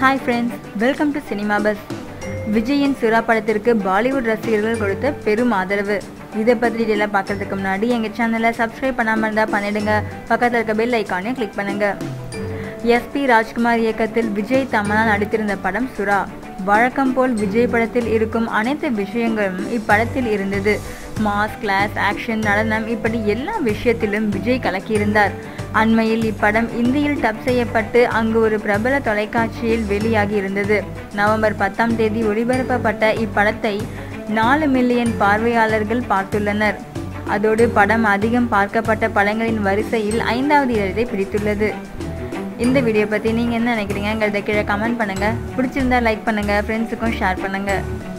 hi friends welcome to cinema buzz விஜயின் சுறா படத்திற்கு பாலிவுட் ரசிகர்கள் கொடுத்த பெரும் ஆதரவு இதை பற்றி டீட்டெயிலாக பார்க்கறதுக்கு முன்னாடி எங்கள் சேனலை சப்ஸ்கிரைப் பண்ணாமல் இருந்தால் பண்ணிடுங்க பக்கத்தில் இருக்க பெல் ஐக்கானையும் கிளிக் பண்ணுங்க எஸ்பி ராஜ்குமார் இயக்கத்தில் விஜய் தமனா நடித்திருந்த படம் சுறா வழக்கம் போல் விஜய் படத்தில் இருக்கும் அனைத்து விஷயங்களும் இப்படத்தில் இருந்தது மாஸ் கிளாஸ் ஆக்ஷன் நடனம் இப்படி எல்லா விஷயத்திலும் விஜய் கலக்கியிருந்தார் அண்மையில் இப்படம் இந்தியில் டப் செய்யப்பட்டு அங்கு ஒரு பிரபல தொலைக்காட்சியில் வெளியாகி இருந்தது நவம்பர் பத்தாம் தேதி ஒளிபரப்பப்பட்ட இப்படத்தை நாலு மில்லியன் பார்வையாளர்கள் பார்த்துள்ளனர் அதோடு படம் அதிகம் பார்க்கப்பட்ட படங்களின் வரிசையில் ஐந்தாவது இடத்தை பிடித்துள்ளது இந்த வீடியோ பற்றி நீங்கள் என்ன நினைக்கிறீங்கிறத கீழே கமெண்ட் பண்ணுங்கள் பிடிச்சிருந்தா லைக் பண்ணுங்கள் ஃப்ரெண்ட்ஸுக்கும் ஷேர் பண்ணுங்கள்